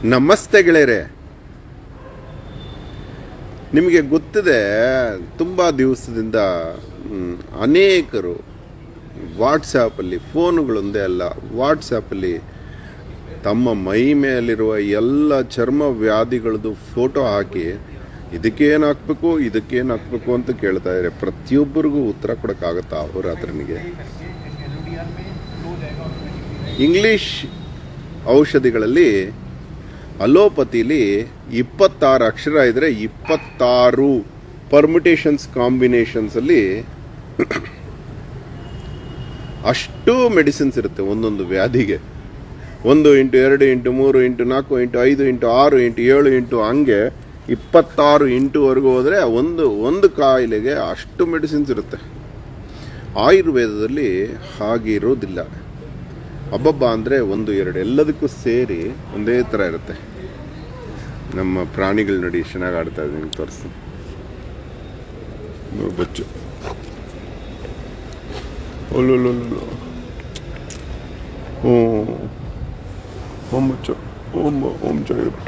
ನಮಸ್ತೆ ಗೆಳೆಯರೆ ನಿಮಗೆ ಗೊತ್ತಿದೆ ತುಂಬ ದಿವಸದಿಂದ ಮ್, ಅನೇಕರು ವಾಟ್ಸಾಪಲ್ಲಿ ಫೋನುಗಳೊಂದೇ ಅಲ್ಲ ವಾಟ್ಸಾಪಲ್ಲಿ ತಮ್ಮ ಮೈ ಮೇಲಿರುವ ಎಲ್ಲ ಚರ್ಮ ವ್ಯಾಧಿಗಳದ್ದು ಫೋಟೋ ಹಾಕಿ ಇದಕ್ಕೇನು ಹಾಕ್ಬೇಕು ಇದಕ್ಕೇನು ಹಾಕ್ಬೇಕು ಅಂತ ಕೇಳ್ತಾ ಇದ್ದಾರೆ ಪ್ರತಿಯೊಬ್ಬರಿಗೂ ಉತ್ತರ ಕೊಡೋಕ್ಕಾಗತ್ತಾ ಅವ್ರ ಹತ್ರನಿಗೆ ಇಂಗ್ಲಿಷ್ ಔಷಧಿಗಳಲ್ಲಿ ಅಲೋಪತಿಲಿ ಇಪ್ಪತ್ತಾರು ಅಕ್ಷರ ಇದ್ರೆ ಇಪ್ಪತ್ತಾರು ಪರ್ಮಿಟೇಷನ್ಸ್ ಕಾಂಬಿನೇಷನ್ಸ್ ಅಲ್ಲಿ ಅಷ್ಟು ಮೆಡಿಸಿನ್ಸ್ ಇರುತ್ತೆ ಒಂದೊಂದು ವ್ಯಾಧಿಗೆ ಒಂದು ಇಂಟು ಎರಡು ಇಂಟು ಮೂರು ಇಂಟು ನಾಲ್ಕು ಇಂಟು ಐದು ಇಂಟು ಆರು ಇಂಟು ಏಳು ಇಂಟು ಹಂಗೆ ಇಪ್ಪತ್ತಾರು ಇಂಟುವರೆಗೂ ಹೋದರೆ ಒಂದು ಒಂದು ಕಾಯಿಲೆಗೆ ಅಷ್ಟು ಮೆಡಿಸಿನ್ಸ್ ಇರುತ್ತೆ ಆಯುರ್ವೇದದಲ್ಲಿ ಹಾಗೆ ಇರೋದಿಲ್ಲ ಹಬ್ಬಬ್ಬ ಅಂದರೆ ಒಂದು ಎರಡು ಎಲ್ಲದಕ್ಕೂ ಸೇರಿ ಒಂದೇ ಥರ ಇರುತ್ತೆ ನಮ್ಮ ಪ್ರಾಣಿಗಳು ನೋಡಿ ಎಷ್ಟು ಚೆನ್ನಾಗಿ ಆಡ್ತಾ ಇದ್ದೀನಿ ತೋರಿಸ್ತೀನಿ ನೋಡು ಬಚ್ಚು ಒಲ್ಲೊಲ್ಲೊಲ್ಲೊ ಹ್ಞೂ ಓಂ ಬಚ್ಚು ಓಂ ಓಂ ಚೆನ್ನಾಗಿಬಿಟ್ಟ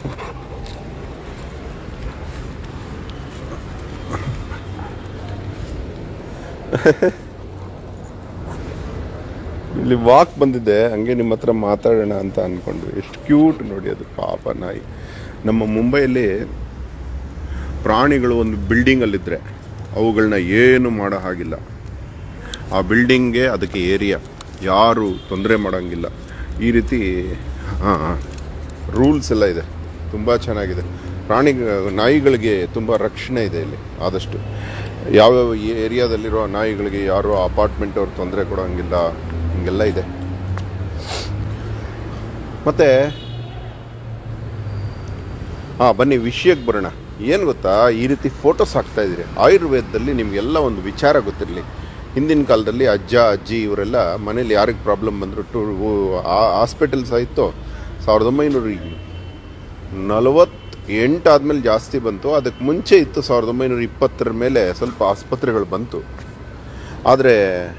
ಇಲ್ಲಿ ವಾಕ್ ಬಂದಿದ್ದೆ ಹಂಗೆ ನಿಮ್ಮ ಹತ್ರ ಮಾತಾಡೋಣ ಅಂತ ಅನ್ಕೊಂಡು ಎಷ್ಟು ಕ್ಯೂಟ್ ನೋಡಿ ಅದು ಪಾಪ ನಾಯಿ ನಮ್ಮ ಮುಂಬೈಯಲ್ಲಿ ಪ್ರಾಣಿಗಳು ಒಂದು ಬಿಲ್ಡಿಂಗಲ್ಲಿದ್ದರೆ ಅವುಗಳನ್ನ ಏನು ಮಾಡೋ ಹಾಗಿಲ್ಲ ಆ ಬಿಲ್ಡಿಂಗ್ಗೆ ಅದಕ್ಕೆ ಏರಿಯಾ ಯಾರು ತೊಂದರೆ ಮಾಡೋಂಗಿಲ್ಲ ಈ ರೀತಿ ಹಾಂ ರೂಲ್ಸ್ ಎಲ್ಲ ಇದೆ ತುಂಬ ಚೆನ್ನಾಗಿದೆ ಪ್ರಾಣಿ ನಾಯಿಗಳಿಗೆ ತುಂಬ ರಕ್ಷಣೆ ಇದೆ ಇಲ್ಲಿ ಆದಷ್ಟು ಯಾವ್ಯಾವ ಏರಿಯಾದಲ್ಲಿರೋ ನಾಯಿಗಳಿಗೆ ಯಾರು ಅಪಾರ್ಟ್ಮೆಂಟ್ ಅವ್ರು ತೊಂದರೆ ಕೊಡೋಂಗಿಲ್ಲ ಹಿಂಗೆಲ್ಲ ಇದೆ ಮತ್ತೆ ಹಾಂ ಬನ್ನಿ ವಿಷಯಕ್ಕೆ ಬರೋಣ ಏನು ಗೊತ್ತಾ ಈ ರೀತಿ ಫೋಟೋಸ್ ಹಾಕ್ತಾ ಇದ್ದೀರಿ ಆಯುರ್ವೇದದಲ್ಲಿ ನಿಮಗೆಲ್ಲ ಒಂದು ವಿಚಾರ ಗೊತ್ತಿರಲಿ ಹಿಂದಿನ ಕಾಲದಲ್ಲಿ ಅಜ್ಜ ಅಜ್ಜಿ ಇವರೆಲ್ಲ ಮನೇಲಿ ಯಾರಿಗೆ ಪ್ರಾಬ್ಲಮ್ ಬಂದರು ಟು ಹಾಸ್ಪಿಟಲ್ಸ್ ಆಯಿತು ಸಾವಿರದ ಒಂಬೈನೂರ ನಲವತ್ತು ಎಂಟು ಆದಮೇಲೆ ಜಾಸ್ತಿ ಬಂತು ಅದಕ್ಕೆ ಮುಂಚೆ ಇತ್ತು ಸಾವಿರದ ಒಂಬೈನೂರ ಇಪ್ಪತ್ತರ ಮೇಲೆ ಸ್ವಲ್ಪ ಆಸ್ಪತ್ರೆಗಳು ಬಂತು ಆದರೆ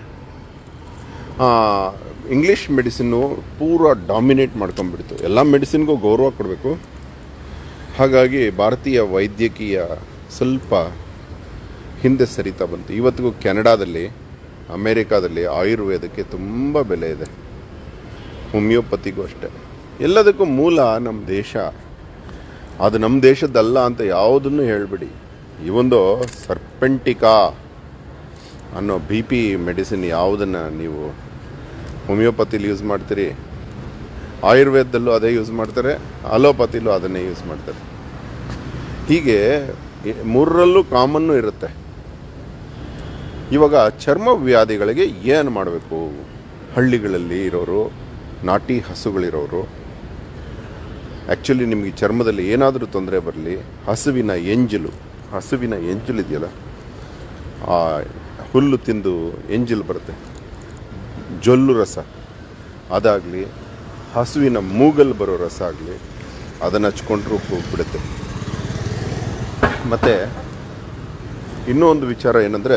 ಇಂಗ್ಲೀಷ್ ಮೆಡಿಸಿನ್ನು ಪೂರ ಡಾಮಿನೇಟ್ ಮಾಡ್ಕೊಂಡ್ಬಿಡ್ತು ಎಲ್ಲ ಮೆಡಿಸಿನ್ಗೂ ಗೌರವ ಕೊಡಬೇಕು ಹಾಗಾಗಿ ಭಾರತೀಯ ವೈದ್ಯಕೀಯ ಸ್ವಲ್ಪ ಹಿಂದೆ ಸರಿತಾ ಬಂತು ಇವತ್ತಿಗೂ ಕೆನಡಾದಲ್ಲಿ ಅಮೇರಿಕಾದಲ್ಲಿ ಆಯುರ್ವೇದಕ್ಕೆ ತುಂಬ ಬೆಲೆ ಇದೆ ಹೋಮಿಯೋಪತಿಗೂ ಅಷ್ಟೇ ಎಲ್ಲದಕ್ಕೂ ಮೂಲ ನಮ್ಮ ದೇಶ ಅದು ನಮ್ಮ ದೇಶದ್ದಲ್ಲ ಅಂತ ಯಾವುದನ್ನು ಹೇಳಬೇಡಿ ಈ ಒಂದು ಸರ್ಪೆಂಟಿಕಾ ಅನ್ನೋ ಬಿ ಪಿ ಮೆಡಿಸಿನ್ ಯಾವುದನ್ನು ನೀವು ಹೋಮಿಯೋಪತಿಲಿ ಯೂಸ್ ಮಾಡ್ತೀರಿ ಆಯುರ್ವೇದದಲ್ಲೂ ಅದೇ ಯೂಸ್ ಮಾಡ್ತಾರೆ ಅಲೋಪತಿಲೂ ಅದನ್ನೇ ಯೂಸ್ ಮಾಡ್ತಾರೆ ಹೀಗೆ ಈ- ಮೂರರಲ್ಲೂ ಕಾಮನ್ನು ಇರುತ್ತೆ ಇವಾಗ ಚರ್ಮ ವ್ಯಾಧಿಗಳಿಗೆ ಏನು ಮಾಡಬೇಕು ಹಳ್ಳಿಗಳಲ್ಲಿ ಇರೋರು ನಾಟಿ ಹಸುಗಳಿರೋರು ಆ್ಯಕ್ಚುಲಿ ನಿಮಗೆ ಚರ್ಮದಲ್ಲಿ ಏನಾದರೂ ತೊಂದರೆ ಬರಲಿ ಹಸುವಿನ ಎಂಜಲು ಹಸುವಿನ ಎಂಜಲು ಇದೆಯಲ್ಲ ಆ ಹುಲ್ಲು ತಿಂದು ಎಂಜಲು ಬರುತ್ತೆ ಜೊಲ್ಲು ರಸ ಅದಾಗಲಿ ಹಸುವಿನ ಮೂಗಲ್ ಬರೋ ರಸ ಆಗಲಿ ಅದನ್ನು ಹಚ್ಕೊಂಡ್ರೂ ಬಿಡುತ್ತೆ ಮತ್ತು ಇನ್ನೂ ಒಂದು ವಿಚಾರ ಏನಂದರೆ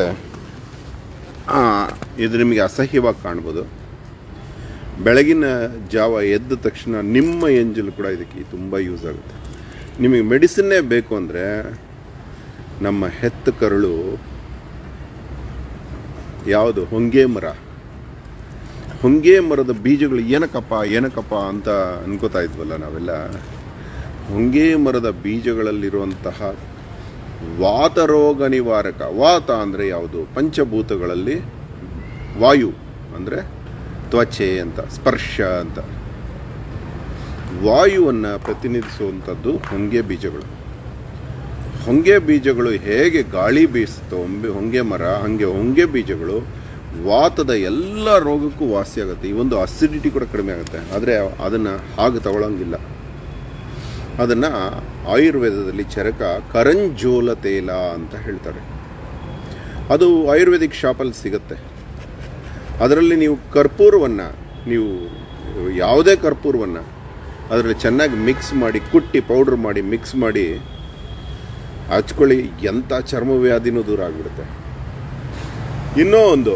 ಇದು ನಿಮಗೆ ಅಸಹ್ಯವಾಗಿ ಕಾಣ್ಬೋದು ಬೆಳಗಿನ ಜಾವ ಎದ್ದ ತಕ್ಷಣ ನಿಮ್ಮ ಎಂಜಲು ಕೂಡ ಇದಕ್ಕೆ ತುಂಬ ಯೂಸ್ ಆಗುತ್ತೆ ನಿಮಗೆ ಮೆಡಿಸಿನ್ನೇ ಬೇಕು ಅಂದರೆ ನಮ್ಮ ಹೆತ್ತ ಕರುಳು ಯಾವುದು ಹೊಂಗೆ ಮರ ಹೊಂಗೆ ಮರದ ಬೀಜಗಳು ಏನಕ್ಕಪ್ಪ ಏನಕ್ಕಪ್ಪ ಅಂತ ಅನ್ಕೋತಾ ಇದ್ವಲ್ಲ ನಾವೆಲ್ಲ ಹೊಂಗೆ ಮರದ ಬೀಜಗಳಲ್ಲಿರುವಂತಹ ವಾತರೋಗ ನಿವಾರಕ ವಾತ ಅಂದರೆ ಯಾವುದು ಪಂಚಭೂತಗಳಲ್ಲಿ ವಾಯು ಅಂದರೆ ತ್ವಚೆ ಅಂತ ಸ್ಪರ್ಶ ಅಂತ ವಾಯುವನ್ನು ಪ್ರತಿನಿಧಿಸುವಂಥದ್ದು ಹೊಂಗೆ ಬೀಜಗಳು ಹೊಂಗೆ ಬೀಜಗಳು ಹೇಗೆ ಗಾಳಿ ಬೀಸುತ್ತೋ ಹೊಂಬೆ ಹೊಂಗೆ ಮರ ಹಾಗೆ ಹೊಂಗೆ ಬೀಜಗಳು ವಾತದ ಎಲ್ಲ ರೋಗಕ್ಕೂ ವಾಸಿಯಾಗುತ್ತೆ ಈ ಒಂದು ಅಸಿಡಿಟಿ ಕೂಡ ಕಡಿಮೆ ಆಗುತ್ತೆ ಆದರೆ ಅದನ್ನು ಹಾಗೆ ತಗೊಳ್ಳೋಂಗಿಲ್ಲ ಅದನ್ನು ಆಯುರ್ವೇದದಲ್ಲಿ ಚರಕ ಕರಂಜೋಲ ತೈಲ ಅಂತ ಹೇಳ್ತಾರೆ ಅದು ಆಯುರ್ವೇದಿಕ್ ಶಾಪಲ್ಲಿ ಸಿಗುತ್ತೆ ಅದರಲ್ಲಿ ನೀವು ಕರ್ಪೂರವನ್ನು ನೀವು ಯಾವುದೇ ಕರ್ಪೂರವನ್ನು ಅದರಲ್ಲಿ ಚೆನ್ನಾಗಿ ಮಿಕ್ಸ್ ಮಾಡಿ ಕುಟ್ಟಿ ಪೌಡ್ರ್ ಮಾಡಿ ಮಿಕ್ಸ್ ಮಾಡಿ ಹಚ್ಕೊಳ್ಳಿ ಎಂಥ ಚರ್ಮ ವ್ಯಾಧಿನೂ ದೂರ ಆಗಿಬಿಡುತ್ತೆ ಇನ್ನೂ ಒಂದು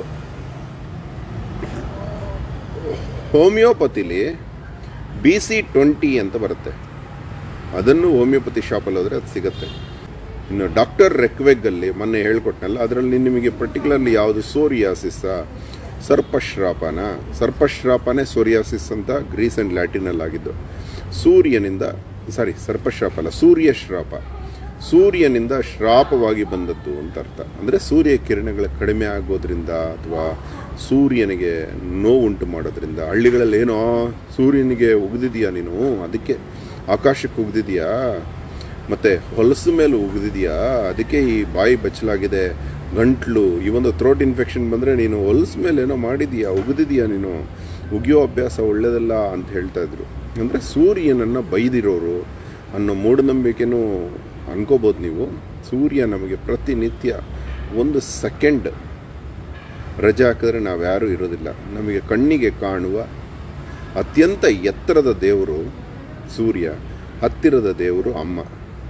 ಹೋಮಿಯೋಪತಿಲಿ ಬಿ ಸಿ ಟ್ವೆಂಟಿ ಅಂತ ಬರುತ್ತೆ ಅದನ್ನು ಹೋಮಿಯೋಪತಿ ಶಾಪಲ್ಲಿ ಹೋದರೆ ಅದು ಸಿಗುತ್ತೆ ಇನ್ನು ಡಾಕ್ಟರ್ ರೆಕ್ವೆಗ್ಗಲ್ಲಿ ಮೊನ್ನೆ ಹೇಳ್ಕೊಟ್ನಲ್ಲ ಅದರಲ್ಲಿ ನಿಮಗೆ ಪರ್ಟಿಕ್ಯುಲರ್ಲಿ ಯಾವುದು ಸೋರಿಯಾಸಿಸ್ಸಾ ಸರ್ಪಶ್ರಾಪನ ಸರ್ಪಶ್ರಾಪನೇ ಸೋರಿಯಾಸಿಸ್ ಅಂತ ಗ್ರೀಸ್ ಆ್ಯಂಡ್ ಲ್ಯಾಟಿನಲ್ಲಿ ಆಗಿದ್ದು ಸೂರ್ಯನಿಂದ ಸಾರಿ ಸರ್ಪಶ್ರಾಪ ಅಲ್ಲ ಸೂರ್ಯ ಶ್ರಾಪ ಸೂರ್ಯನಿಂದ ಶ್ರಾಪವಾಗಿ ಬಂದದ್ದು ಅಂತ ಅರ್ಥ ಅಂದರೆ ಸೂರ್ಯ ಕಿರಣಗಳ ಕಡಿಮೆ ಆಗೋದ್ರಿಂದ ಅಥವಾ ಸೂರ್ಯನಿಗೆ ನೋವುಂಟು ಮಾಡೋದ್ರಿಂದ ಹಳ್ಳಿಗಳಲ್ಲಿ ಏನೋ ಸೂರ್ಯನಿಗೆ ಉಗಿದಿದೆಯಾ ನೀನು ಅದಕ್ಕೆ ಆಕಾಶಕ್ಕೆ ಉಗಿದಿದೆಯಾ ಮತ್ತು ಹೊಲಸು ಮೇಲೆ ಉಗಿದಿದೆಯಾ ಅದಕ್ಕೆ ಈ ಬಾಯಿ ಬಚ್ಚಲಾಗಿದೆ ಗಂಟ್ಲು ಈ ಒಂದು ಥ್ರೋಟ್ ಇನ್ಫೆಕ್ಷನ್ ಬಂದರೆ ನೀನು ಹೊಲಸು ಮೇಲೆ ಏನೋ ಮಾಡಿದೀಯಾ ಉಗಿದಿದೆಯಾ ನೀನು ಉಗಿಯೋ ಅಭ್ಯಾಸ ಒಳ್ಳೆಯದಲ್ಲ ಅಂತ ಹೇಳ್ತಾ ಇದ್ರು ಅಂದರೆ ಸೂರ್ಯನನ್ನು ಬೈದಿರೋರು ಅನ್ನೋ ಮೂಢನಂಬಿಕೆನೂ ಅನ್ಕೋಬೋದು ನೀವು ಸೂರ್ಯ ನಮಗೆ ಪ್ರತಿನಿತ್ಯ ಒಂದು ಸೆಕೆಂಡ್ ರಜೆ ಹಾಕಿದ್ರೆ ನಾವ್ಯಾರೂ ಇರೋದಿಲ್ಲ ನಮಗೆ ಕಣ್ಣಿಗೆ ಕಾಣುವ ಅತ್ಯಂತ ಎತ್ತರದ ದೇವರು ಸೂರ್ಯ ಹತ್ತಿರದ ದೇವರು ಅಮ್ಮ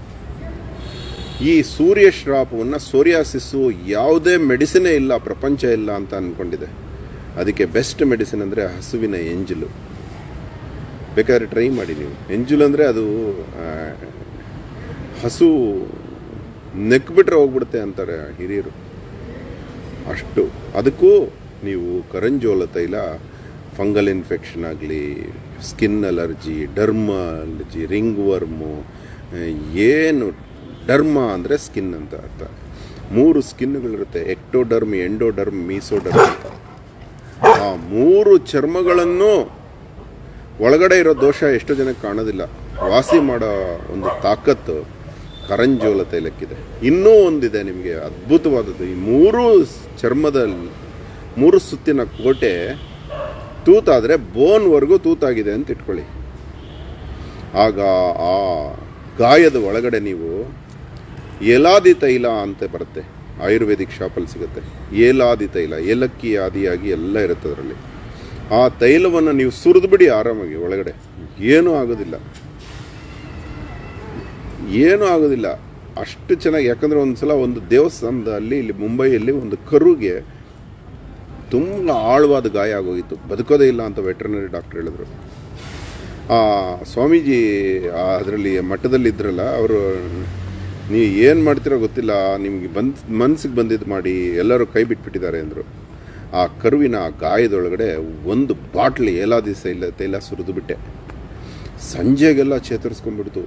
ಈ ಸೂರ್ಯ ಶ್ರಾಪವನ್ನು ಸೋರಿಯಾಸಿಸ್ಸು ಯಾವುದೇ ಮೆಡಿಸಿನೇ ಇಲ್ಲ ಪ್ರಪಂಚ ಇಲ್ಲ ಅಂತ ಅಂದ್ಕೊಂಡಿದೆ ಅದಕ್ಕೆ ಬೆಸ್ಟ್ ಮೆಡಿಸಿನ್ ಅಂದರೆ ಹಸುವಿನ ಎಂಜಲು ಬೇಕಾದ್ರೆ ಟ್ರೈ ಮಾಡಿ ನೀವು ಎಂಜುಲ್ ಅಂದರೆ ಅದು ಆ, ಹಸು ನೆಕ್ಬಿಟ್ರೆ ಹೋಗ್ಬಿಡುತ್ತೆ ಅಂತಾರೆ ಹಿರಿಯರು ಅಷ್ಟು ಅದಕ್ಕೂ ನೀವು ಕರಂಜೋಲ ತೈಲ ಫಂಗಲ್ ಇನ್ಫೆಕ್ಷನ್ ಆಗಲಿ skin allergy derma allergy ringworm ಏನು ಡರ್ಮ ಅಂದರೆ ಸ್ಕಿನ್ ಅಂತ ಅರ್ಥ ಮೂರು ಸ್ಕಿನ್ಗಳಿರುತ್ತೆ ಎಕ್ಟೋಡರ್ಮ್ ಎಂಡೋಡರ್ಮ್ ಮೀಸೋಡರ್ಮ್ ಅಂತ ಆ ಮೂರು ಚರ್ಮಗಳನ್ನು ಒಳಗಡೆ ಇರೋ ದೋಷ ಎಷ್ಟೋ ಜನಕ್ಕೆ ಕಾಣೋದಿಲ್ಲ ವಾಸಿ ಮಾಡೋ ಒಂದು ತಾಕತ್ತು ಕರಂಜೋಲ ತೈಲಕ್ಕಿದೆ ಇನ್ನೂ ಒಂದಿದೆ ನಿಮಗೆ ಅದ್ಭುತವಾದದ್ದು ಈ ಮೂರು ಸ್- ಚರ್ಮದ ಮೂರು ಸುತ್ತಿನ ಕೋಟೆ ತೂತಾದರೆ ಬೋನ್ವರೆಗೂ ತೂತಾಗಿದೆ ಅಂತ ಇಟ್ಕೊಳ್ಳಿ ಆಗ ಆ ಗಾಯದ ಒಳಗಡೆ ನೀವು ಏಲಾದಿ ತೈಲ ಅಂತ ಬರುತ್ತೆ ಆಯುರ್ವೇದಿಕ್ ಶಾಪಲ್ಲಿ ಸಿಗುತ್ತೆ ಏಲಾದಿ ತೈಲ ಏಲಕ್ಕಿ ಆದಿಯಾಗಿ ಎಲ್ಲ ಇರುತ್ತೆ ಅದರಲ್ಲಿ ಆ ತೈಲವನ್ನು ನೀವು ಸುರಿದು ಬಿಡಿ ಆರಾಮಾಗಿ ಒಳಗಡೆ ಏನೂ ಆಗೋದಿಲ್ಲ ಏನೂ ಆಗೋದಿಲ್ಲ ಅಷ್ಟು ಚೆನ್ನಾಗಿ ಯಾಕಂದರೆ ಒಂದು ಸಲ ಒಂದು ದೇವಸ್ಥಾನದಲ್ಲಿ ಇಲ್ಲಿ ಮುಂಬೈಯಲ್ಲಿ ಒಂದು ಕರುಗೆ ತುಂಬ ಆಳವಾದ ಗಾಯ ಆಗೋಗಿತ್ತು ಬದುಕೋದೇ ಇಲ್ಲ ಅಂತ ವೆಟ್ರನರಿ ಡಾಕ್ಟರ್ ಹೇಳಿದ್ರು ಆ ಸ್ವಾಮೀಜಿ ಅದರಲ್ಲಿ ಮಠದಲ್ಲಿ ಇದ್ರಲ್ಲ ಅವರು ನೀವು ಏನು ಮಾಡ್ತೀರೋ ಗೊತ್ತಿಲ್ಲ ನಿಮಗೆ ಬಂದ್ ಮನ್ಸಿಗೆ ಬಂದಿದ್ದು ಮಾಡಿ ಎಲ್ಲರೂ ಕೈ ಬಿಟ್ಬಿಟ್ಟಿದ್ದಾರೆ ಅಂದರು ಆ ಕರುವಿನ ಆ ಗಾಯದೊಳಗಡೆ ಒಂದು ಬಾಟ್ಲಿ ಏಲಾದಿ ತೈಲ ತೈಲ ಸುರಿದು ಬಿಟ್ಟೆ ಸಂಜೆಗೆಲ್ಲ ಚೇತರಿಸ್ಕೊಂಡ್ಬಿಡ್ತು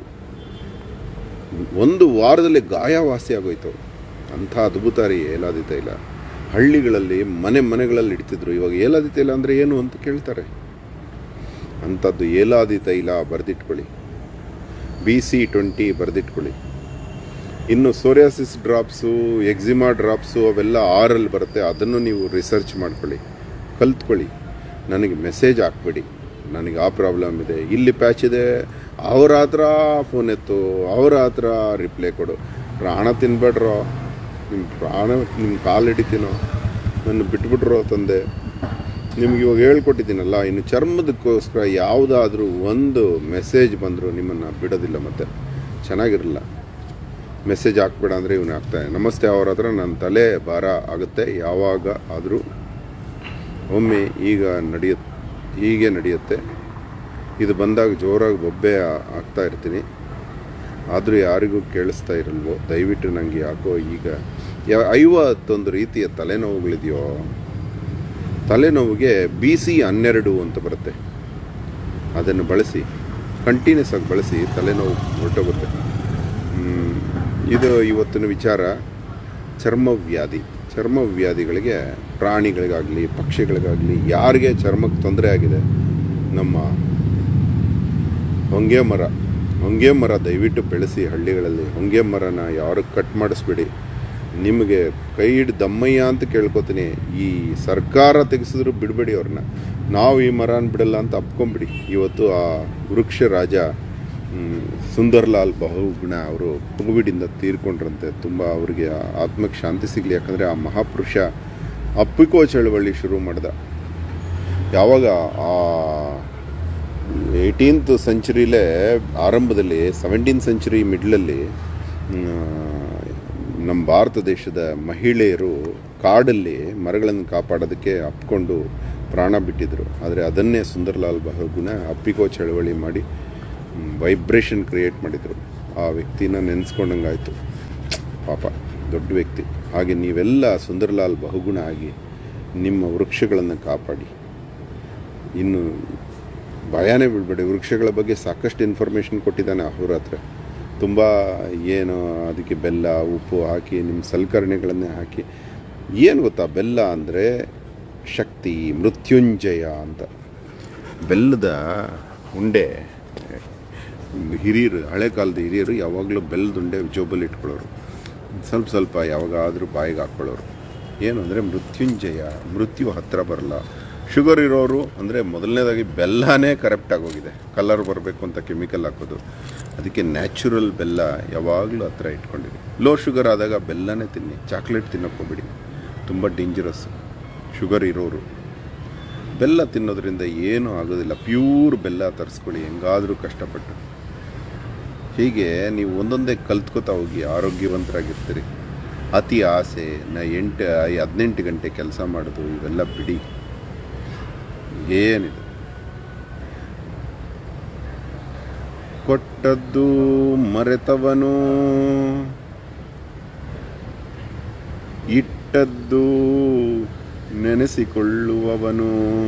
ಒಂದು ವಾರದಲ್ಲಿ ಗಾಯ ವಾಸಿ ಆಗೋಯ್ತು ಅಂಥ ಅದ್ಭುತ ರೀ ಏಲಾದಿ ತೈಲ ಹಳ್ಳಿಗಳಲ್ಲಿ ಮನೆ ಮನೆಗಳಲ್ಲಿ ಇಡ್ತಿದ್ರು ಇವಾಗ ಏಲಾದಿ ತೈಲ ಅಂದರೆ ಏನು ಅಂತ ಕೇಳ್ತಾರೆ ಅಂಥದ್ದು ಏಲಾದಿ ತೈಲ ಬರೆದಿಟ್ಕೊಳ್ಳಿ ಬಿ ಸಿ ಟ್ವೆಂಟಿ ಬರೆದಿಟ್ಕೊಳ್ಳಿ ಇನ್ನು ಸೋರಿಯಾಸಿಸ್ ಡ್ರಾಪ್ಸು ಎಕ್ಸಿಮಾ ಡ್ರಾಪ್ಸು ಅವೆಲ್ಲ ಆರಲ್ಲಿ ಬರುತ್ತೆ ಅದನ್ನು ನೀವು ರಿಸರ್ಚ್ ಮಾಡ್ಕೊಳ್ಳಿ ಕಲ್ತ್ಕೊಳ್ಳಿ ನನಗೆ ಮೆಸೇಜ್ ಹಾಕ್ಬೇಡಿ ನನಗೆ ಆ ಪ್ರಾಬ್ಲಮ್ ಇದೆ ಇಲ್ಲಿ ಪ್ಯಾಚ್ ಇದೆ ಅವ್ರ ಹತ್ರ ಫೋನ್ ಎತ್ತು ಅವ್ರ ಹತ್ರ ರಿಪ್ಲೈ ಕೊಡು ಪ್ರಾಣ ತಿನ್ಬೇಡ್ರೋ ನಿಮ್ಮ ಪ್ರಾಣ ನಿಮ್ಮ ಕಾಲು ಹಿಡಿತೀನೋ ನನ್ನ ಬಿಟ್ಬಿಟ್ರೋ ತಂದೆ ನಿಮ್ಗೆ ಇವಾಗ ಹೇಳ್ಕೊಟ್ಟಿದ್ದೀನಲ್ಲ ಇನ್ನು ಚರ್ಮದಕ್ಕೋಸ್ಕರ ಯಾವುದಾದ್ರೂ ಒಂದು ಮೆಸೇಜ್ ಬಂದರೂ ನಿಮ್ಮನ್ನು ಬಿಡೋದಿಲ್ಲ ಮತ್ತೆ ಚೆನ್ನಾಗಿರಲ್ಲ ಮೆಸೇಜ್ ಹಾಕ್ಬೇಡ ಅಂದರೆ ಇವನು ಹಾಕ್ತಾನೆ ನಮಸ್ತೆ ಅವ್ರ ಹತ್ರ ನನ್ನ ತಲೆ ಭಾರ ಆಗುತ್ತೆ ಯಾವಾಗ ಆದರೂ ಒಮ್ಮೆ ಈಗ ನಡೆಯುತ್ತೆ ಹೀಗೆ ನಡೆಯುತ್ತೆ ಇದು ಬಂದಾಗ ಜೋರಾಗಿ ಬೊಬ್ಬೆ ಆ- ಆಗ್ತಾ ಇರ್ತೀನಿ ಆದರೂ ಯಾರಿಗೂ ಕೇಳಿಸ್ತಾ ಇರಲ್ವೋ ದಯವಿಟ್ಟು ನನಗೆ ಯಾಕೋ ಈಗ ಯಾ ಐವತ್ತೊಂದು ರೀತಿಯ ತಲೆನೋವುಗಳಿದೆಯೋ ತಲೆನೋವಿಗೆ ಬಿ ಸಿ ಹನ್ನೆರಡು ಅಂತ ಬರುತ್ತೆ ಅದನ್ನು ಬಳಸಿ ಕಂಟಿನ್ಯೂಸ್ ಆಗಿ ಬಳಸಿ ತಲೆನೋವು ಹೊರಟೋಗುತ್ತೆ ಹ್ಮ್, ಇದು ಇವತ್ತಿನ ವಿಚಾರ ಚರ್ಮವ್ಯಾಧಿ ಚರ್ಮವ್ಯಾಧಿಗಳಿಗೆ ಪ್ರಾಣಿಗಳಿಗಾಗಲಿ ಪಕ್ಷಿಗಳಿಗಾಗಲಿ ಯಾರಿಗೆ ಚರ್ಮಕ್ಕೆ ತೊಂದರೆ ಆಗಿದೆ ನಮ್ಮ ಹೊಂಗೆ ಮರ ಹೊಂಗೆ ಮರ ದಯವಿಟ್ಟು ಬೆಳೆಸಿ ಹಳ್ಳಿಗಳಲ್ಲಿ ಹೊಂಗೆ ಮರನ ಯಾರು ಕಟ್ ಮಾಡಿಸ್ಬೇಡಿ ನಿಮಗೆ ಕೈ ಹಿಡ್ದು ದಮ್ಮಯ್ಯ ಅಂತ ಕೇಳ್ಕೊತೀನಿ ಈ ಸರ್ಕಾರ ತೆಗೆಸಿದ್ರು ಬಿಡಬೇಡಿ ಅವ್ರನ್ನ ನಾವು ಈ ಮರನ ಬಿಡಲ್ಲ ಅಂತ ಅಪ್ಕೊಂಬಿಡಿ ಇವತ್ತು ಆ ವೃಕ್ಷ ರಾಜ ಹ್ಮ್, ಸುಂದರ್ಲಾಲ್ ಬಹುಗುಣ ಅವರು ಕೋವಿಡಿಂದ ತೀರ್ಕೊಂಡ್ರಂತೆ ತುಂಬ ಅವರಿಗೆ ಆತ್ಮಕ್ಕೆ ಶಾಂತಿ ಸಿಗಲಿ ಯಾಕಂದರೆ ಆ ಮಹಾಪುರುಷ ಅಪ್ಪಿಕೋ ಚಳವಳಿ ಶುರು ಮಾಡ್ದ ಯಾವಾಗ ಆ ಏಯ್ಟೀನ್ತ್ ಸೆಂಚುರಿಲೇ ಆರಂಭದಲ್ಲಿ ಸೆವೆಂಟೀನ್ ಸೆಂಚುರಿ ಮಿಡ್ಲಲ್ಲಿ ನಮ್ಮ ಭಾರತ ದೇಶದ ಮಹಿಳೆಯರು ಕಾಡಲ್ಲಿ ಮರಗಳನ್ನು ಕಾಪಾಡೋದಕ್ಕೆ ಅಪ್ಕೊಂಡು ಪ್ರಾಣ ಬಿಟ್ಟಿದ್ರು ಆದರೆ ಅದನ್ನೇ ಸುಂದರ್ಲಾಲ್ ಬಹುಗುಣ ಅಪ್ಪಿಕೋ ಚಳವಳಿ ಮಾಡಿ ವೈಬ್ರೇಷನ್ ಕ್ರಿಯೇಟ್ ಮಾಡಿದರು ಆ ವ್ಯಕ್ತಿನ ನೆನೆಸ್ಕೊಂಡಂಗಾಯಿತು ಪಾಪ ದೊಡ್ಡ ವ್ಯಕ್ತಿ ಹಾಗೆ ನೀವೆಲ್ಲ ಸುಂದರಲಾಲ್ ಬಹುಗುಣ ಆಗಿ ನಿಮ್ಮ ವೃಕ್ಷಗಳನ್ನು ಕಾಪಾಡಿ ಇನ್ನು ಭಯನೇ ಬಿಡಬೇಡಿ ವೃಕ್ಷಗಳ ಬಗ್ಗೆ ಸಾಕಷ್ಟು ಇನ್ಫಾರ್ಮೇಷನ್ ಕೊಟ್ಟಿದ್ದಾನೆ ಅಹೋರಾತ್ರ ತುಂಬ ಏನು ಅದಕ್ಕೆ ಬೆಲ್ಲ ಉಪ್ಪು ಹಾಕಿ ನಿಮ್ಮ ಸಲಕರಣೆಗಳನ್ನೇ ಹಾಕಿ ಏನು ಗೊತ್ತಾ ಬೆಲ್ಲ ಅಂದರೆ ಶಕ್ತಿ ಮೃತ್ಯುಂಜಯ ಅಂತ ಬೆಲ್ಲದ ಉಂಡೆ ಹಿರಿಯರು ಹಳೆ ಕಾಲದ ಹಿರಿಯರು ಯಾವಾಗಲೂ ಬೆಲ್ಲದ ಉಂಡೆ ಜೋಬಲ್ಲಿ ಇಟ್ಕೊಳ್ಳೋರು ಸ್ವಲ್ಪ ಸ್ವಲ್ಪ ಯಾವಾಗಾದರೂ ಬಾಯಿಗೆ ಹಾಕ್ಕೊಳ್ಳೋರು ಏನು ಅಂದರೆ ಮೃತ್ಯುಂಜಯ ಮೃತ್ಯು ಹತ್ತಿರ ಬರಲ್ಲ ಶುಗರ್ ಇರೋರು ಅಂದರೆ ಮೊದಲನೇದಾಗಿ ಬೆಲ್ಲನೇ ಕರೆಕ್ಟ್ ಆಗೋಗಿದೆ ಕಲರ್ ಬರಬೇಕು ಅಂತ ಕೆಮಿಕಲ್ ಹಾಕೋದು ಅದಕ್ಕೆ ನ್ಯಾಚುರಲ್ ಬೆಲ್ಲ ಯಾವಾಗಲೂ ಹತ್ರ ಇಟ್ಕೊಂಡಿದೆ ಲೋ ಶುಗರ್ ಆದಾಗ ಬೆಲ್ಲನೇ ತಿನ್ನಿ ಚಾಕ್ಲೇಟ್ ತಿನ್ನೋಕೆ ಹೋಗ್ಬೇಡಿ ತುಂಬ ಡೇಂಜರಸ್ ಶುಗರ್ ಇರೋರು ಬೆಲ್ಲ ತಿನ್ನೋದ್ರಿಂದ ಏನೂ ಆಗೋದಿಲ್ಲ ಪ್ಯೂರ್ ಬೆಲ್ಲ ತರಿಸ್ಕೊಳ್ಳಿ ಹೆಂಗಾದರೂ ಕಷ್ಟಪಟ್ಟು ಹೀಗೆ ನೀವು ಒಂದೊಂದೇ ಕಲ್ತ್ಕೋತಾ ಹೋಗಿ ಆರೋಗ್ಯವಂತರಾಗಿರ್ತೀರಿ ಅತಿ ಆಸೆ ನಾ ಎಂಟು ಐ- ಹದಿನೆಂಟು ಗಂಟೆ ಕೆಲಸ ಮಾಡೋದು ಇವೆಲ್ಲ ಬಿಡಿ ಏನಿದೆ ಕೊಟ್ಟದ್ದು ಮರೆತವನು ಇಟ್ಟದ್ದು ನೆನೆಸಿಕೊಳ್ಳುವವನು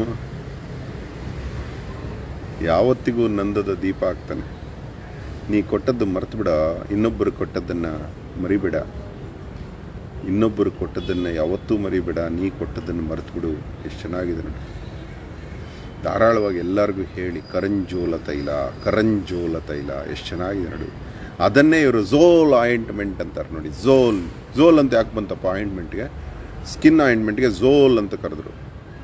ಯಾವತ್ತಿಗೂ ನಂದದ ದೀಪ ಆಗ್ತಾನೆ ನೀ ಕೊಟ್ಟದ್ದು ಮರೆತು ಬಿಡ ಇನ್ನೊಬ್ಬರು ಕೊಟ್ಟದ್ದನ್ನು ಮರಿಬೇಡ ಇನ್ನೊಬ್ಬರು ಕೊಟ್ಟದ್ದನ್ನು ಯಾವತ್ತೂ ಮರಿಬೇಡ ನೀ ಕೊಟ್ಟದ್ದನ್ನು ಮರೆತು ಬಿಡು ಎಷ್ಟು ಚೆನ್ನಾಗಿದೆ ನೋಡಿ ಧಾರಾಳವಾಗಿ ಎಲ್ಲರಿಗೂ ಹೇಳಿ ಕರಂಜೋಲ ತೈಲ ಕರಂಜೋಲ ತೈಲ ಎಷ್ಟು ಚೆನ್ನಾಗಿದೆ ನೋಡಿ ಅದನ್ನೇ ಇವರು ಝೋಲ್ ಆಯಿಂಟ್ಮೆಂಟ್ ಅಂತಾರೆ ನೋಡಿ ಝೋಲ್ ಝೋಲ್ ಅಂತ ಯಾಕೆ ಬಂತಪ್ಪ ಆಯಿಂಟ್ಮೆಂಟ್ಗೆ ಸ್ಕಿನ್ ಆಯಿಂಟ್ಮೆಂಟ್ಗೆ ಝೋಲ್ ಅಂತ ಕರೆದ್ರು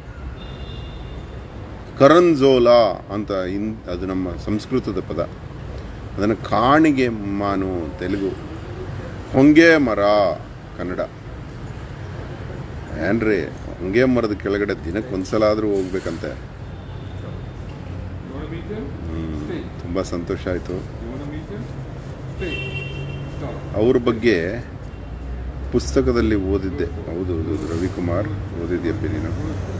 ಕರಂಜೋಲ ಅಂತ ಇನ್ ಅದು ನಮ್ಮ ಸಂಸ್ಕೃತದ ಪದ ಅದನ್ನು ಕಾಣಿಗೆ ಮಾನು ತೆಲುಗು ಹೊಂಗೆ ಮರ ಕನ್ನಡ ಏನ್ರಿ ಹೊಂಗೆ ಮರದ ಕೆಳಗಡೆ ದಿನಕ್ಕೆ ಒಂದ್ಸಲ ಆದರೂ ಹೋಗ್ಬೇಕಂತೆ You want to meet him? Hmm. Stay. ತುಂಬ ಸಂತೋಷ ಆಯಿತು You want to meet him? Stay. Stop. ಅವ್ರ ಬಗ್ಗೆ ಪುಸ್ತಕದಲ್ಲಿ ಓದಿದ್ದೆ ಹೌದು ಹೌದು ಹೌದು, ರವಿಕುಮಾರ್ ಓದಿದ್ಯಪ್ಪ ನೀನು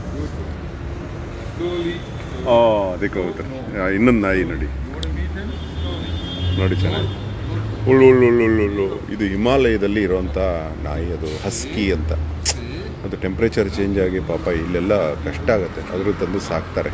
Slowly. ಆ ಅದಕ್ಕೆ ಹೋಗ್ತಾರೆ ಇನ್ನೊಂದು ನಾಯಿ ನೋಡಿ You want to meet him? Slowly. ನೋಡಿ ಚೆನ್ನಾಗಿ ಉಳ್ಳು ಉಳ್ಳು ಉಳ್ಳು ಉಳ್ಳು ಉಳ್ಳು ಇದು ಹಿಮಾಲಯದಲ್ಲಿ ಇರೋಂಥ ನಾಯಿ ಅದು ಹಸ್ಕಿ ಅಂತ ಅದು ಟೆಂಪ್ರೇಚರ್ ಚೇಂಜ್ ಆಗಿ ಪಾಪ ಇಲ್ಲೆಲ್ಲ ಕಷ್ಟ ಆಗುತ್ತೆ ಅದ್ರ ತಂದು ಸಾಕ್ತಾರೆ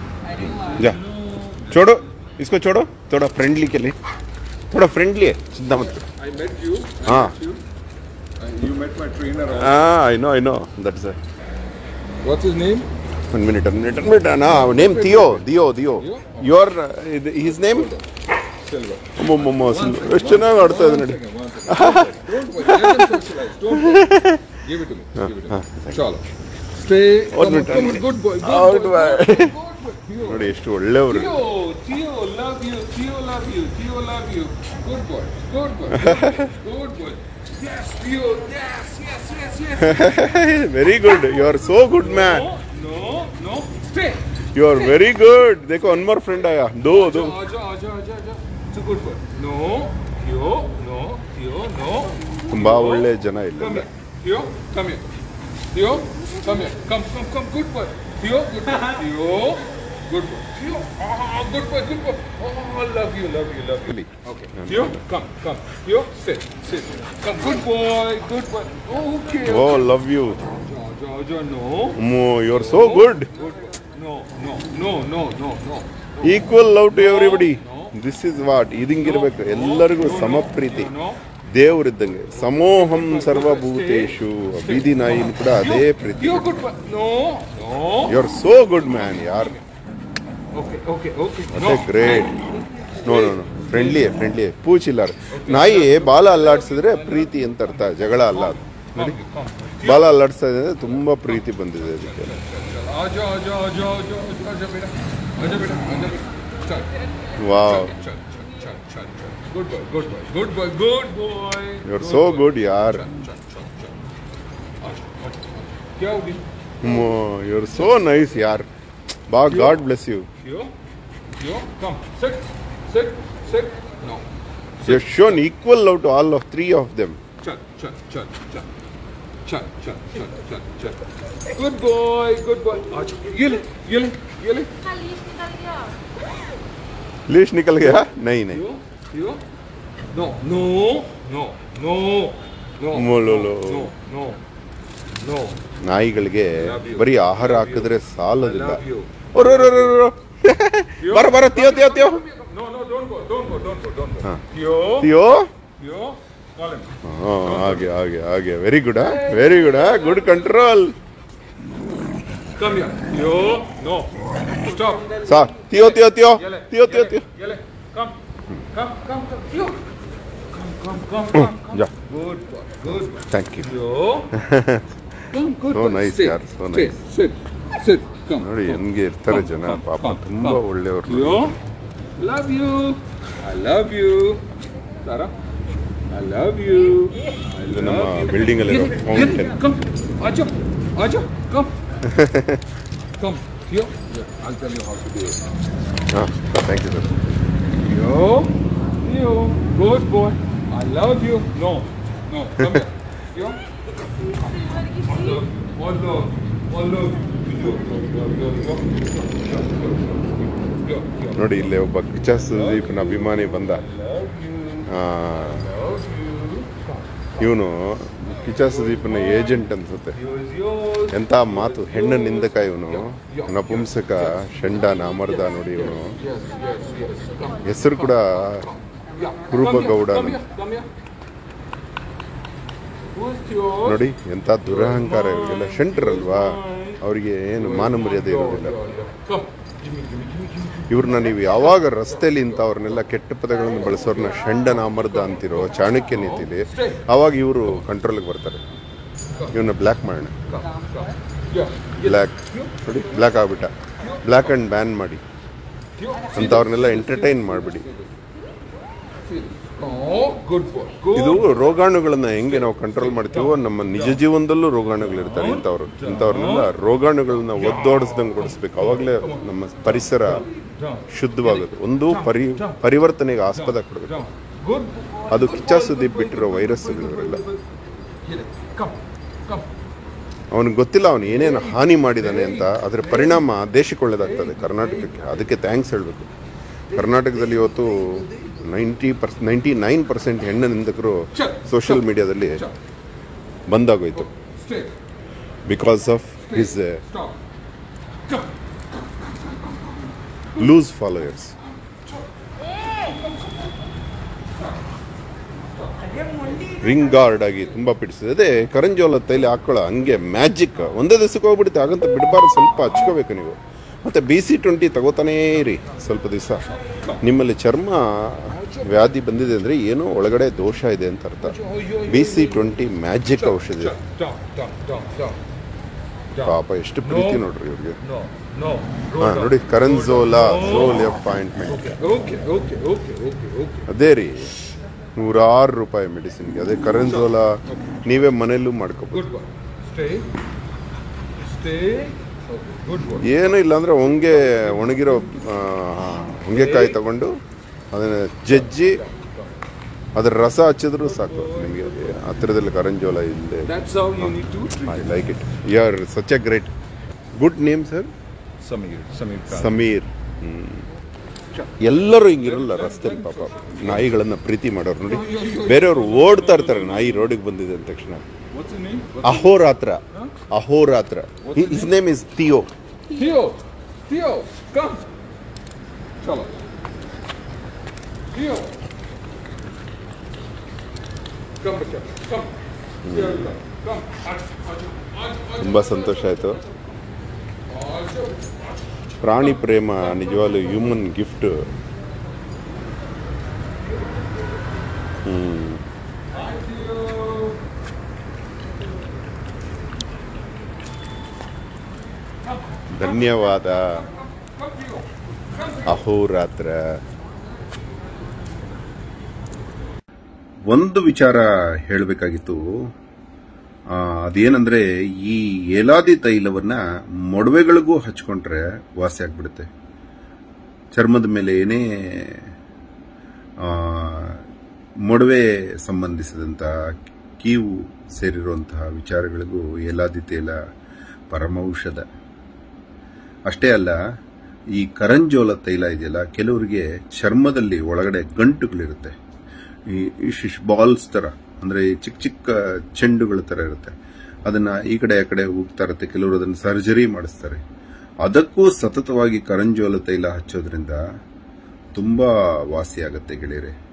ಜಾ ಚೋಡು ಇಸ್ಕೋ ಚೋಡು ಥೋड़ा ಫ್ರೆಂಡ್ಲಿ ಕೆಲಿ ಥೋड़ा ಫ್ರೆಂಡ್ಲಿ ಚಿಂತ ಮತ್ I met you. I Ah. met you. Uh, you met my trainer. also. ಹಾಂ I know I know that's What's his name? One minute one minute one minute ನಾ name Theo Theo Theo your his name Silver. ಅಮ್ಮಮ್ಮ ಎಷ್ಟು ಚೆನ್ನಾಗಿ ಆಡ್ತಾ ಇದೆ ನೋಡಿ Second, one second. Don't worry. Let him socialize. Don't worry. Give it to me. Give it to me. Chalo. Stay. One Come on, minute, come one on. minute. Good boy. Good Good boy. boy. Good boy. Good boy. Theo. ನೋಡಿ ಎಷ್ಟು ಒಳ್ಳೆಯವರು Theo, Theo, love you. Theo, love you. Theo, love you. Good boy. Good boy. Good boy. Yes, Theo. Yes, yes, yes, yes. Very good you are so good man No, no, no. Stay. You are very good ದೇಖೋ one more friend ಆಯಾ ದೋ ದೋ Aja, aja, aja, aja. It's a good boy. No, Theo, no, Theo, no. ತುಂಬಾ ಒಳ್ಳೆ ಜನ ಇಲ್ಲ Come here. Theo, come here. Theo, come here. Come, come, come. Good boy. Theo, good boy. Theo, good boy. Theo, oh, good boy, good boy. Oh, love you, love you, love you. Really? Okay. No, Theo, no, no. come, come. Theo, sit, sit. Come, good boy, good boy. Okay. Oh okay. Love you Aja, aja, aja, no. You are so good Good boy. No, no, no, no, no, no. Equal love to everybody this is what ಇದಂಗಿರ್ಬೇಕು ಎಲ್ಲರಿಗೂ ಸಮ ಪ್ರೀತಿ No. ದೇವರಿದ್ದಂಗೆ ಸಮೋಹಂ ಸರ್ವಭೂತೇಶು ಬೀದಿ ನಾಯಿನ ಕೂಡ ಅದೇ ಪ್ರೀತಿ Theo, good boy. No, no. You are so good man ಯಾರ್ Okay, okay, okay. ಮತ್ತೆ great no no no friendly friendly ಪೂಚಿಲ್ಲ ನಾಯಿ ಬಾಲ ಅಲ್ಲಾಡ್ಸಿದ್ರೆ ಪ್ರೀತಿ ಅಂತ ಅರ್ಥ ಜಗಳ ಅಲ್ಲ ಅದು ನೋಡಿ ಬಾಲ ಅಲ್ಲಾಡ್ಸ್ತಾ ಇದೆ ಅಂದ್ರೆ ತುಂಬಾ ಪ್ರೀತಿ ಬಂದಿದೆ ಅದಕ್ಕೆ आजा आजा आजा आजा आजा आजा बेटा आजा बेटा आजा बेटा चल ವಾವ್ चल चल चल चल चल good boy good boy good boy good boy you are so good ಯಾರ್ चल चल चल चल आजा आजा क्या होगी ಯು ಆರ್ ಸೋ ನೈಸ್ ಯಾರ್ ಬಾ God bless you Here here come sit sit sit no you shown equal love to all of three of them चल चल चल चल चल चल चल चल चल गुड बॉय गुड बॉय आजा ये ले ये ले ये ले Feliz Navidad. लीश निकल गया नहीं नहीं Theo, Theo. No, no, no, no, no. ಮೊಲೊಲೊ. No, no, no. ನಾಯಿಗಳಿಗೆ Love you. ಬರೀ ಆಹಾರ Love ಹಾಕಿದ್ರೆ you. ಸಾಲದಿಲ್ಲ I love you. ಒರ್ರ್ ಒರ್ರ್ ಒರ್ರ್ ಒರ್ರ್. Theo. ಬರ ಬರ ತಿಯೋ Theo ತಿಯೋ No, no, don't go, don't go, don't go, don't go. Huh. Theo, ತಿಯೋ Theo, call him. ಹಾ, ಹಾಗೆ ಹಾಗೆ ಹಾಗೆ very good very good good control Come here. Theo, no. Stop. ಸಾ Theo Theo Theo Yele, Theo Theo yele, Theo yele. Come, come, come, come. Theo. Come, come, come, come, come. yeah. Good boy, good boy. Thank you Theo. Come, good So boy. nice, Sit, yaar, so sit, nice. Sit, sit. Come. ನೋಡಿ come. ಹೆಂಗೆ ಇರ್ತಾರೆ Come, ಜನ come, ಪಾಪ come, ತುಂಬಾ come. ಒಳ್ಳೆಯವ್ರು Theo, love you. I love you. Sarah, I love you. I ಇದು love ನಮ್ಮ you. Building ಅಲ್ಲಿರೋ Yele, fountain yele, Come, Aja, Aja, come. come, Theo. Yeah, I'll tell you how to do it. ಹಾಂ thank you sir Theo, Theo, good boy. I love you. No, no, come here. Theo. One love, one love, one love. Theo, Theo, Theo, Theo. Theo, Theo. ನೋಡಿ ಇಲ್ಲಿ ಒಬ್ಬ ಕಿಚ್ಚ ಸುದೀಪ್ನ ಅಭಿಮಾನಿ ಬಂದ Love you. Love you. ಇವನು ಕಿಚ್ಚ ಸುದೀಪ್ನ agent ಅನ್ಸುತ್ತೆ Theo is yours. ಎಂತ ಮಾತು ಹೆಣ್ಣ ನಿಂದಕ ಇವನು ನಪುಂಸಕ ಷಂಡ ನಾಮರ್ದ ನೋಡಿ ಇವನು Yes, yes, yes. Come. ಹೆಸರು ಕೂಡ Yeah. ರೂಪಗೌಡ Come here, come here. Who's yours? ನೋಡಿ ಎಂತ ದುರಹಂಕಾರ ಇವರಿಗೆಲ್ಲ ಶಂಟ್ರಲ್ವಾ ಅವರಿಗೆ ಏನು ಮಾನ ಮರ್ಯಾದೆ ಇರೋದಿಲ್ಲ Come. Give me, give me, give me, give me. ಇವ್ರನ್ನ ನೀವು ಯಾವಾಗ ರಸ್ತೆಯಲ್ಲಿ ಇಂಥವ್ರನ್ನೆಲ್ಲ ಕೆಟ್ಟ ಪದಗಳನ್ನು ಬಳಸೋರ್ನ ಷಂಡ ನಾಮರ್ದ ಅಂತಿರೋ ಚಾಣಕ್ಯ ನೀತಿಲಿ ಅವಾಗ ಇವರು ಕಂಟ್ರೋಲ್ಗೆ ಬರ್ತಾರೆ ಇವನ್ನ ಬ್ಲ್ಯಾಕ್ ಮಾಡೋಣ Come, come. Yeah. ಬ್ಲ್ಯಾಕ್ ನೋಡಿ ಬ್ಲ್ಯಾಕ್ ಆಗ್ಬಿಟ್ಟ ಬ್ಲ್ಯಾಕ್ ಆ್ಯಂಡ್ ಬ್ಯಾನ್ ಮಾಡಿ ಅಂಥವ್ರನ್ನೆಲ್ಲ ಎಂಟರ್ಟೈನ್ ಮಾಡಿಬಿಡಿ Oh, good boy. Good. ಇದು ರೋಗಾಣುಗಳನ್ನ ಹೆಂಗೆ ನಾವು ಕಂಟ್ರೋಲ್ ಮಾಡ್ತೀವೋ ನಮ್ಮ ನಿಜ ಜೀವನದಲ್ಲೂ ರೋಗಾಣುಗಳು ಇರ್ತಾರೆ ಇಂಥವ್ರು ಇಂಥವ್ರನ್ನೆಲ್ಲ ರೋಗಾಣುಗಳನ್ನ ಒದ್ದೋಡಿಸ್ದಂಗೆ ಕೊಡಿಸ್ಬೇಕು ಅವಾಗಲೇ ನಮ್ಮ ಪರಿಸರ Down. ಶುದ್ಧವಾಗುತ್ತೆ ಒಂದು ಪರಿ ಪರಿವರ್ತನೆಗೆ ಆಸ್ಪದ ಕೊಡಬೇಕು Down. Good. ಅದು ಕಿಚ್ಚ ಸುದೀಪ್ ಬಿಟ್ಟಿರೋ ವೈರಸ್ಗಳು ಇವರೆಲ್ಲ Here. Come. Come. ಅವನಿಗೆ ಗೊತ್ತಿಲ್ಲ ಅವನು ಏನೇನು ಹಾನಿ ಮಾಡಿದಾನೆ ಅಂತ ಅದರ ಪರಿಣಾಮ ದೇಶಕ್ಕೆ ಒಳ್ಳೇದಾಗ್ತದೆ ಕರ್ನಾಟಕಕ್ಕೆ ಅದಕ್ಕೆ ಥ್ಯಾಂಕ್ಸ್ ಹೇಳಬೇಕು ಕರ್ನಾಟಕದಲ್ಲಿ ಇವತ್ತು ನೈಂಟಿ ಪರ್ಸ್ ನೈಂಟಿ ನೈನ್ ಪರ್ಸೆಂಟ್ ಹೆಣ್ಣು ನಿಂದಕರು ಸೋಷಿಯಲ್ ಮೀಡಿಯಾದಲ್ಲಿ ಬಂದಾಗೋಯ್ತು Stay. Because of his Stop. Lose followers ring guard ಆಗಿ ತುಂಬಾ ಪಿಡಿಸಿದೆ ಅದೇ ಕರಂಜೋಲ ತೈಲಿ ಹಾಕೊಳ್ಳೋ ಹಂಗೆ ಮ್ಯಾಜಿಕ್ ಒಂದೇ ದಿವಸಕ್ಕೆ ಹೋಗ್ಬಿಡುತ್ತೆ ಹಾಗಂತ ಬಿಡಬಾರ್ದು ಸ್ವಲ್ಪ ಹಚ್ಕೋಬೇಕು ನೀವು ಮತ್ತೆ ಬಿ ಸಿ ಟ್ವೆಂಟಿ ತಗೋತಾನೇ ಇರಿ ಸ್ವಲ್ಪ ದಿವಸ ನಿಮ್ಮಲ್ಲಿ ಚರ್ಮ ವ್ಯಾಧಿ ಬಂದಿದೆ ಅಂದ್ರೆ ಏನೋ ಒಳಗಡೆ ದೋಷ ಇದೆ ಅಂತ ಅರ್ಥ ಬಿ ಸಿ ಟ್ವೆಂಟಿ ಮ್ಯಾಜಿಕ್ ಔಷಧಿ Down. Down. Down. Down. Down. Down. ಪಾಪ ಎಷ್ಟು ಪ್ರೀತಿ ನೋಡ್ರಿ ಇವ್ರಿಗೆ No. No. Roll ಹಾ down. ನೋಡಿ ಕರಂಜೋಲಾ No. Roll appointment Okay. Okay. Okay. Okay. Okay. Okay. ಅದೇ ರೀ ನೂರಾರು ರೂಪಾಯಿ ಮೆಡಿಸಿನ್ಗೆ ಅದೇ ಕರೆನ್ಸೋಲ ನೀವೇ ಮನೆಯಲ್ಲೂ ಮಾಡ್ಕೋಬೋದು Good boy. Stay. Stay. Okay. Good boy. ಏನೂ ಇಲ್ಲ ಅಂದ್ರೆ ಹೊಂಗೆ ಒಣಗಿರೋ ಆ, ಹೊಂಗೆಕಾಯಿ ತಗೊಂಡು ಅದನ್ನ ಜಜ್ಜಿ ಅದ್ರ ರಸ ಹಚ್ಚಿದ್ರು ಸಾಕು ನಿಮಗೆ ಹತ್ತಿರದಲ್ಲಿ ಕರಂಜೋಲ ಇಲ್ಲದೆ That's how you need to treat I it. Like it you are such a great good name sir Samir. Samir Khan. Samir hmm. ಎಲ್ಲರೂ ಹಿಂಗಿರಲ್ಲ ರಸ್ತೆಯಲ್ಲಿ ಪಾಪ ನಾಯಿಗಳನ್ನ ಪ್ರೀತಿ ಮಾಡೋರು ನೋಡಿ ಬೇರೆಯವರು ಓಡ್ತಾ ಇರ್ತಾರೆ ನಾಯಿ ರೋಡಿಗೆ ಬಂದಿದೆ ಅಂದ ತಕ್ಷಣ What's your name? ಅಹೋರಾತ್ರ ಅಹೋರಾತ್ರ his name is Theo Theo. Theo. Come. Chalo. Theo. Come, Bachcha. Come. Here you come. Come. Aaj, aaj, aaj, aaj. ತುಂಬಾ ಸಂತೋಷ ಆಯ್ತು Aaj. ಪ್ರಾಣಿ ಪ್ರೇಮ ನಿಜವಾಗ್ಲೂ ಹ್ಯೂಮನ್ ಗಿಫ್ಟ್ Hi, Theo. ಧನ್ಯವಾದ Come, Theo. ಅಹೋರಾತ್ರ ಒಂದು ವಿಚಾರ ಹೇಳಬೇಕಾಗಿತ್ತು ಅದೇನಂದ್ರೆ ಈ ಏಲಾದಿ ತೈಲವನ್ನ ಮೊಡವೆಗಳಿಗೂ ಹಚ್ಕೊಂಡ್ರೆ ವಾಸಿ ಆಗ್ಬಿಡುತ್ತೆ ಚರ್ಮದ ಮೇಲೆ ಏನೇ ಆ, ಮೊಡವೆ ಸಂಬಂಧಿಸಿದಂಥ ಕೀವು ಸೇರಿರುವಂತಹ ವಿಚಾರಗಳಿಗೂ ಏಲಾದಿ ತೈಲ ಪರಮೌಷಧ ಅಷ್ಟೇ ಅಲ್ಲ ಈ ಕರಂಜೋಲ ತೈಲ ಇದೆಯಲ್ಲ ಕೆಲವರಿಗೆ ಚರ್ಮದಲ್ಲಿ ಒಳಗಡೆ ಗಂಟುಗಳಿರುತ್ತೆ ಈ ಇಶ್ ಬಾಲ್ಸ್ ತರ ಅಂದ್ರೆ ಈ ಚಿಕ್ಕ ಚಿಕ್ಕ ಚೆಂಡುಗಳ ತರ ಇರುತ್ತೆ ಅದನ್ನ ಈ ಕಡೆ ಆ ಕಡೆ ಹೋಗ್ತಾ ಇರುತ್ತೆ ಕೆಲವರು ಅದನ್ನ ಸರ್ಜರಿ ಮಾಡಿಸ್ತಾರೆ ಅದಕ್ಕೂ ಸತತವಾಗಿ ಕರಂಜೋಲ ತೈಲ ಹಚ್ಚೋದ್ರಿಂದ ತುಂಬಾ ವಾಸಿ ಆಗುತ್ತೆ ಗೆಳೆಯರೆ